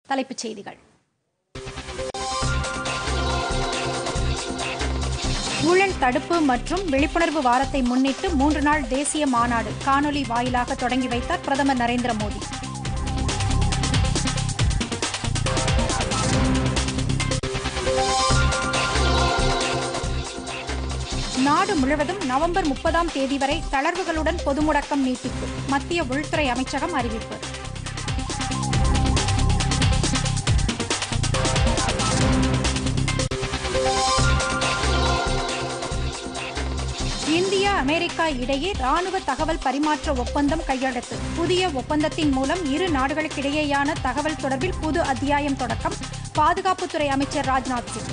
தலைப்புச் செய்திகள் ஊழல் தடுப்பு மற்றும் விழிப்புணர்வு வாரத்தை முன்னிட்டு மூன்று நாள் தேசிய மாநாடு காணொலி வாயிலாக தொடங்கி வைத்தார் பிரதமர் நரேந்திர மோடி நாடு முழுவதும் நவம்பர் முப்பதாம் தேதி வரை தளர்வுகளுடன் பொது முடக்கம் நீட்டிப்பு மத்திய உள்துறை அமைச்சகம் அறிவிப்பு இந்தியா அமெரிக்கா இடையே ராணுவ தகவல் பரிமாற்ற ஒப்பந்தம் கையெழுத்து புதிய ஒப்பந்தத்தின் மூலம் இரு நாடுகளுக்கிடையேயான தகவல் தொடர்பில் புது அத்தியாயம் தொடக்கம் பாதுகாப்புத்துறை அமைச்சர் ராஜ்நாத் சிங்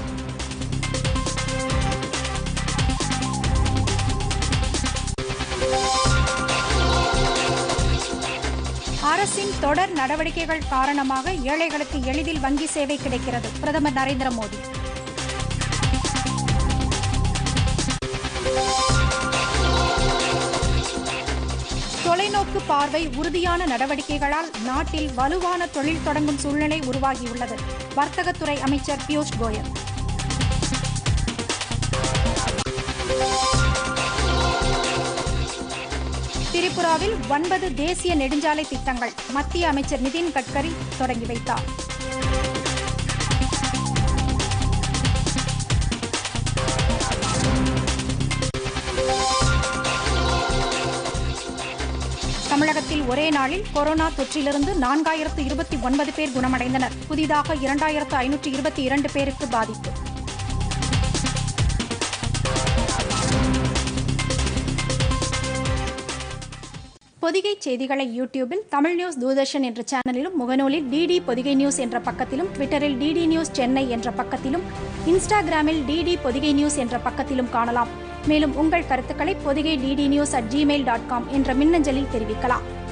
அரசின் தொடர் நடவடிக்கைகள் காரணமாக ஏழைகளுக்கு எளிதில் வங்கி சேவை கிடைக்கிறது பிரதமர் நரேந்திர மோடி தொலைநோக்கு பார்வை உறுதியான நடவடிக்கைகளால் நாட்டில் வலுவான தொழில் தொடங்கும் சூழ்நிலை உருவாகியுள்ளது வர்த்தகத்துறை அமைச்சர் பியூஷ் கோயல் திரிபுராவில் ஒன்பது தேசிய நெடுஞ்சாலை திட்டங்கள் மத்திய அமைச்சர் நிதின் கட்கரி தொடங்கி வைத்தார் தமிழகத்தில் ஒரே நாளில் கொரோனா தொற்றிலிருந்து நான்காயிரத்து இருபத்தி ஒன்பது பேர் குணமடைந்தனர் புதிதாக இரண்டாயிரத்து ஐநூற்று இருபத்தி இரண்டு பேருக்கு பாதிப்பு பொதிகை செய்திகளை யூடியூபில் தமிழ் நியூஸ் தூர்தர்ஷன் என்ற சேனலிலும் முகநூலில் டிடி பொதிகை நியூஸ் என்ற பக்கத்திலும் ட்விட்டரில் டிடி நியூஸ் சென்னை என்ற பக்கத்திலும் இன்ஸ்டாகிராமில் டிடி பொதிகை நியூஸ் என்ற பக்கத்திலும் காணலாம் மேலும் உங்கள் கருத்துக்களை Podhigai DD news at Gmail dot com என்ற மின்னஞ்சலில் தெரிவிக்கலாம்